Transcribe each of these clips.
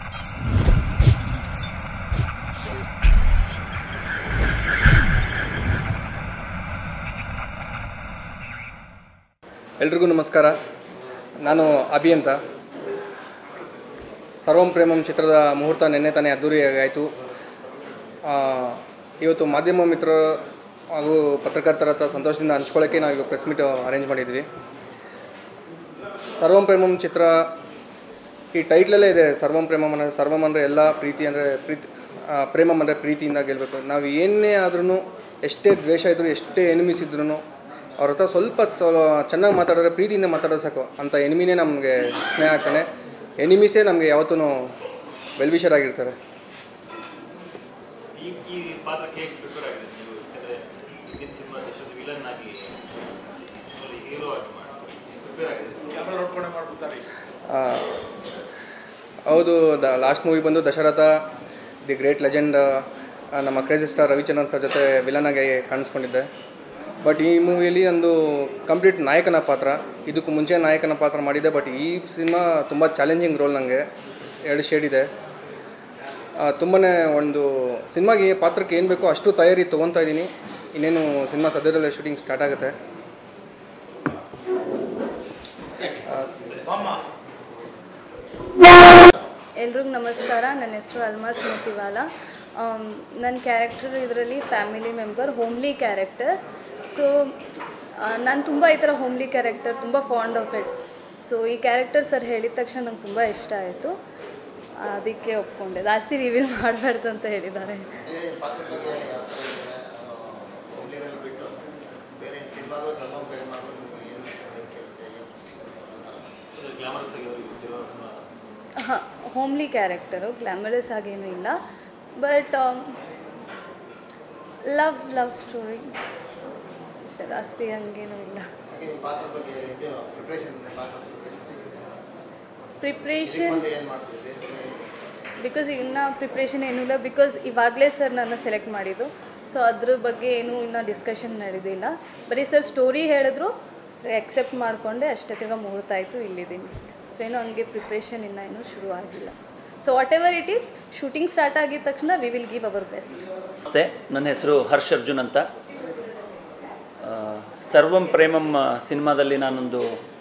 ಎಲ್ರಿಗೂ ನಮಸ್ಕಾರ ನಾನು ಅಭಿ ಅಂತ ಸರ್ವಂ ಪ್ರೇಮಂ ಚಿತ್ರದ ಮುಹೂರ್ತ ನಿನ್ನೆ ತಾನೇ ಅದ್ದೂರಿಯಾಗಿ ಆಯಿತು ಇವತ್ತು ಮಾಧ್ಯಮ ಮಿತ್ರರು ಹಾಗೂ ಪತ್ರಕರ್ತರ ಹತ್ರ ಸಂತೋಷದಿಂದ ಹಂಚ್ಕೊಳ್ಳೋಕ್ಕೆ ನಾವು ಈಗ ಪ್ರೆಸ್ ಮೀಟ್ ಅರೇಂಜ್ ಮಾಡಿದ್ವಿ ಸರ್ವಂ ಪ್ರೇಮಂ ಚಿತ್ರ ಈ ಟೈಟ್ಲಲ್ಲೇ ಇದೆ ಸರ್ವಂ ಪ್ರೇಮಂ ಅಂದರೆ ಸರ್ವಂ ಅಂದರೆ ಎಲ್ಲ ಪ್ರೀತಿ ಅಂದರೆ ಪ್ರೀತಿ ಆ, ಪ್ರೇಮಂ ಅಂದರೆ ಪ್ರೀತಿಯಿಂದ ಗೆಲ್ಲಬೇಕು ನಾವು ಏನೇ ಆದ್ರೂ ಎಷ್ಟೇ ದ್ವೇಷ ಇದ್ದರೂ ಎಷ್ಟೇ ಎನಿಮಿಸ್ ಇದ್ರೂ ಅವ್ರ ಹತ್ರ ಸ್ವಲ್ಪ ಚೆನ್ನಾಗಿ ಮಾತಾಡಿದ್ರೆ ಪ್ರೀತಿಯಿಂದ ಮಾತಾಡೋದು ಸಾಕು ಅಂಥ ಎನಿಮಿನೇ ನಮಗೆ ಸ್ನೇಹ ಆಗ್ತಾನೆ ಎನಿಮಿಸೇ ನಮಗೆ ಯಾವತ್ತೂ ವೆಲ್ವಿಷರ್ ಆಗಿರ್ತಾರೆ ಈ ಈ ಪಾತ್ರಕ್ಕೆ ಹೇಗೆ ಪ್ರಿಪೇರ್ ಆಗಿದೆ ನೀವು ಯಾಕಂದರೆ ಈಗಿನ ಸಿನಿಮಾ ದೇಶದ ವಿಲನ್ ಆಗಿ ಹೀರೋ ಆಗಿ ಮಾಡಿ ಪ್ರಿಪೇರ್ ಆಗಿದೆ ಕ್ಯಾಮ್ರಾ ನೋಡ್ಕೊಂಡೆ ಮಾಡ್ಬಿಡ್ತಾರೆ ಆ, ಹೌದು ದ ಲಾಸ್ಟ್ ಮೂವಿ ಬಂದು ದಶರಥ ದಿ ಗ್ರೇಟ್ ಲೆಜೆಂಡ್ ನಮ್ಮ ಕ್ರೇಜಿ ಸ್ಟಾರ್ ರವಿಚಂದ್ರನ್ ಸರ್ ಜೊತೆ ವಿಲನ್ ಆಗಿ ಕಾಣಿಸ್ಕೊಂಡಿದ್ದೆ ಬಟ್ ಈ ಮೂವಿಯಲ್ಲಿ ಒಂದು ಕಂಪ್ಲೀಟ್ ನಾಯಕನ ಪಾತ್ರ ಇದಕ್ಕೂ ಮುಂಚೆ ನಾಯಕನ ಪಾತ್ರ ಮಾಡಿದ್ದೆ ಬಟ್ ಈ ಸಿನಿಮಾ ತುಂಬ ಚಾಲೆಂಜಿಂಗ್ ರೋಲ್ ನನಗೆ ಎರಡು ಶೇಡ್ ಇದೆ ತುಂಬಾ ಒಂದು ಸಿನಿಮಾಗೆ ಪಾತ್ರಕ್ಕೆ ಏನು ಬೇಕೋ ಅಷ್ಟು ತಯಾರಿ ತೊಗೊತಾ ಇದ್ದೀನಿ ಇನ್ನೇನು ಸಿನಿಮಾ ಸದ್ಯದಲ್ಲೇ ಶೂಟಿಂಗ್ ಸ್ಟಾರ್ಟ್ ಆಗುತ್ತೆ ಎಲ್ರಿಗೂ ನಮಸ್ಕಾರ ನನ್ನ ಹೆಸರು ಅಲ್ಮಾಸ್ ಮೋತಿವಾಲ ನನ್ನ ಕ್ಯಾರೆಕ್ಟರ್ ಇದರಲ್ಲಿ family member homely character so ನಾನು ತುಂಬ ಈ ಥರ ಹೋಮ್ಲಿ ಕ್ಯಾರೆಕ್ಟರ್ ತುಂಬ ಫಾಂಡ್ ಆಫ್ ಇಟ್ ಸೊ ಈ ಕ್ಯಾರೆಕ್ಟರ್ ಸರ್ ಹೇಳಿದ ತಕ್ಷಣ ನಂಗೆ ತುಂಬ ಇಷ್ಟ ಆಯಿತು ಅದಕ್ಕೆ ಒಪ್ಕೊಂಡೆ ಜಾಸ್ತಿ ರಿವೀಲ್ ಮಾಡಬಾರ್ದು ಅಂತ ಹೇಳಿದ್ದಾರೆ ಗ್ಲಾಮರಸ್ ಆಗಿರೋ ಇರ್ತಿರೋ ಹಾಂ ಹೋಮ್ಲಿ ಕ್ಯಾರೆಕ್ಟರು ಗ್ಲ್ಯಾಮರಸ್ ಆಗೇನೂ ಇಲ್ಲ ಬಟ್ ಲವ್ ಲವ್ ಸ್ಟೋರಿ ಅಷ್ಟೇ ಜಾಸ್ತಿ ಹಂಗೇನೂ ಇಲ್ಲ ಪ್ರಿಪ್ರೇಷನ್ ಬಿಕಾಸ್ ಇನ್ನು ಪ್ರಿಪ್ರೇಷನ್ ಏನೂ ಇಲ್ಲ ಬಿಕಾಸ್ ಇವಾಗಲೇ ಸರ್ ನನ್ನ ಸೆಲೆಕ್ಟ್ ಮಾಡಿದ್ದು ಸೊ ಅದ್ರ ಬಗ್ಗೆ ಏನೂ ಇನ್ನೂ ಡಿಸ್ಕಷನ್ ನಡೆದಿಲ್ಲ ಬರೀ ಸರ್ ಸ್ಟೋರಿ ಹೇಳಿದ್ರು ಎಕ್ಸೆಪ್ಟ್ ಮಾಡಿಕೊಂಡೆ ಅಷ್ಟೇ ತಿರ್ಗಾ ಮುಹೂರ್ತ ಆಯಿತು ಇಲ್ಲಿದ್ದೀನಿ ಸೊ ಏನೋ ಹಂಗೆ ಪ್ರಿಪ್ರೇಷನ್ ಇನ್ನೂ ಏನೂ ಶುರು ಆಗಿಲ್ಲ so whatever it is shooting start ಆಗಿದ ತಕ್ಷಣ we will give our best ನಮಸ್ತೆ ನನ್ನ ಹೆಸರು ಹರ್ಷ್ ಅರ್ಜುನ್ ಅಂತ ಆ, ಸರ್ವಂ ಪ್ರೇಮಂ ಆ, ಸಿನಿಮಾದಲ್ಲಿ ನಾನೊಂದು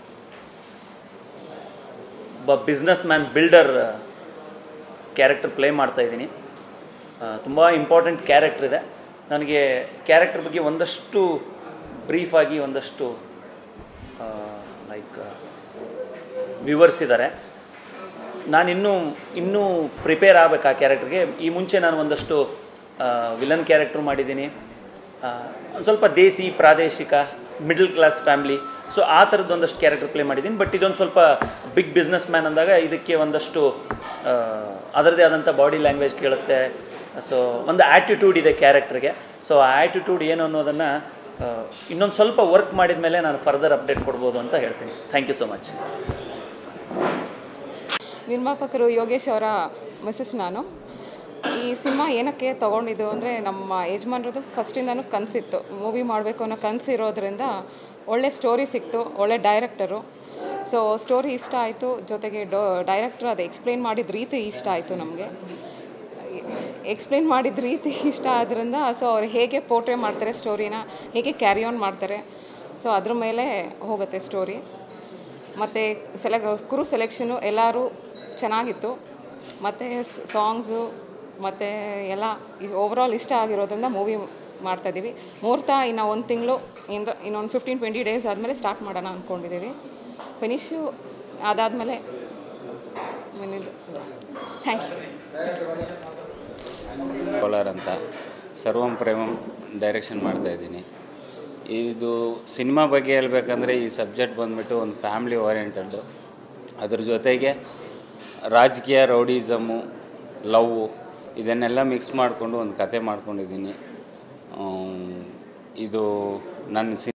ಒಬ್ಬ businessman builder character play ಮಾಡ್ತಾ ಇದ್ದೀನಿ ತುಂಬ ಇಂಪಾರ್ಟೆಂಟ್ ಕ್ಯಾರೆಕ್ಟರ್ ಇದೆ ನನಗೆ ಕ್ಯಾರೆಕ್ಟರ್ ಬಗ್ಗೆ ಒಂದಷ್ಟು ಬ್ರೀಫಾಗಿ ಒಂದಷ್ಟು ಲೈಕ್ ವಿವರಿಸಿದ್ದಾರೆ ನಾನಿನ್ನೂ ಇನ್ನೂ ಪ್ರಿಪೇರ್ ಆಗಬೇಕು ಆ ಕ್ಯಾರೆಕ್ಟರ್ಗೆ ಈ ಮುಂಚೆ ನಾನು ಒಂದಷ್ಟು ವಿಲನ್ ಕ್ಯಾರೆಕ್ಟ್ರ್ ಮಾಡಿದ್ದೀನಿ ಆ, ಒಂದ್ ಸ್ವಲ್ಪ ದೇಸಿ ಪ್ರಾದೇಶಿಕ ಮಿಡಲ್ ಕ್ಲಾಸ್ ಫ್ಯಾಮ್ಲಿ ಸೊ ಆ ಥರದ್ದು ಒಂದಷ್ಟು ಕ್ಯಾರೆಕ್ಟರ್ ಪ್ಲೇ ಮಾಡಿದ್ದೀನಿ ಬಟ್ ಇದೊಂದು ಸ್ವಲ್ಪ ಬಿಗ್ ಬಿಸ್ನೆಸ್ ಮ್ಯಾನ್ ಅಂದಾಗ ಇದಕ್ಕೆ ಒಂದಷ್ಟು ಆ, ಅದರದ್ದೇ ಆದಂಥ ಬಾಡಿ ಲ್ಯಾಂಗ್ವೇಜ್ ಕೇಳುತ್ತೆ ಸೊ ಒಂದು ಆ್ಯಟಿಟ್ಯೂಡ್ ಇದೆ ಕ್ಯಾರೆಕ್ಟರ್ಗೆ ಸೊ ಆ ಆ್ಯಟಿಟ್ಯೂಡ್ ಏನು ಅನ್ನೋದನ್ನು ಇನ್ನೊಂದು ಸ್ವಲ್ಪ ವರ್ಕ್ ಮಾಡಿದ ಮೇಲೆ ನಾನು ಫರ್ದರ್ ಅಪ್ಡೇಟ್ ಕೊಡ್ಬೋದು ಅಂತ ಹೇಳ್ತೀನಿ ಥ್ಯಾಂಕ್ ಯು ಸೊ ಮಚ್ ನಿರ್ಮಾಪಕರು ಯೋಗೇಶ್ ಅವರ ಮಿಸಸ್ ನಾನು ಈ ಸಿನಿಮಾ ಏನಕ್ಕೆ ತೊಗೊಂಡಿದ್ದು ಅಂದರೆ ನಮ್ಮ ಯಜಮಾನ್ರದ್ದು ಫಸ್ಟಿಂದನೂ ಕನಸಿತ್ತು ಮೂವಿ ಮಾಡಬೇಕು ಅನ್ನೋ ಕನಸಿರೋದ್ರಿಂದ ಒಳ್ಳೆ ಸ್ಟೋರಿ ಸಿಕ್ತು ಒಳ್ಳೆ ಡೈರೆಕ್ಟರು ಸೊ ಸ್ಟೋರಿ ಇಷ್ಟ ಆಯಿತು ಜೊತೆಗೆ ಡೋ ಡೈರೆಕ್ಟ್ರ್ ಅದು ಎಕ್ಸ್ಪ್ಲೇನ್ ಮಾಡಿದ ರೀತಿ ಇಷ್ಟ ಆಯಿತು ನಮಗೆ ಎಕ್ಸ್ಪ್ಲೇನ್ ಮಾಡಿದ ರೀತಿ ಇಷ್ಟ ಆದ್ದರಿಂದ ಸೊ ಅವ್ರು ಹೇಗೆ ಪೋರ್ಟ್ರೇ ಮಾಡ್ತಾರೆ ಸ್ಟೋರಿನ ಹೇಗೆ ಕ್ಯಾರಿ ಆನ್ ಮಾಡ್ತಾರೆ ಸೊ ಅದ್ರ ಮೇಲೆ ಹೋಗುತ್ತೆ ಸ್ಟೋರಿ ಮತ್ತು ಸೆಲೆಕ್ ಕುರು ಸೆಲೆಕ್ಷನು ಎಲ್ಲರೂ ಚೆನ್ನಾಗಿತ್ತು ಮತ್ತು ಸಾಂಗ್ಸು ಮತ್ತು ಎಲ್ಲ ಓವರಾಲ್ ಇಷ್ಟ ಆಗಿರೋದ್ರಿಂದ ಮೂವಿ ಮಾಡ್ತಾಯಿದ್ದೀವಿ ಮುಹೂರ್ತ ಇನ್ನು ಒಂದು ತಿಂಗಳು ಇಂದ ಇನ್ನೊಂದು ಫಿಫ್ಟೀನ್ ಟ್ವೆಂಟಿ ಡೇಸ್ ಆದಮೇಲೆ ಸ್ಟಾರ್ಟ್ ಮಾಡೋಣ ಅಂದ್ಕೊಂಡಿದ್ದೀವಿ ಫಿನಿಶು ಅದಾದಮೇಲೆ ಥ್ಯಾಂಕ್ ಯು ಕೋಲಾರ್ ಅಂತ ಸರ್ವಂ ಪ್ರೇಮಂ ಡೈರೆಕ್ಷನ್ ಮಾಡ್ತಾಯಿದ್ದೀನಿ ಇದು ಸಿನಿಮಾ ಬಗ್ಗೆ ಹೇಳ್ಬೇಕಂದ್ರೆ ಈ ಸಬ್ಜೆಕ್ಟ್ ಬಂದ್ಬಿಟ್ಟು ಒಂದು ಫ್ಯಾಮ್ಲಿ ಓರಿಯೆಂಟೆಡ್ಡು ಅದ್ರ ಜೊತೆಗೆ ರಾಜಕೀಯ ರೌಡಿಸಮು ಲವ್ ಇದನ್ನೆಲ್ಲ ಮಿಕ್ಸ್ ಮಾಡಿಕೊಂಡು ಒಂದು ಕತೆ ಮಾಡ್ಕೊಂಡಿದ್ದೀನಿ ಆಮ್, ಇದು ನನ್ನ ಸಿ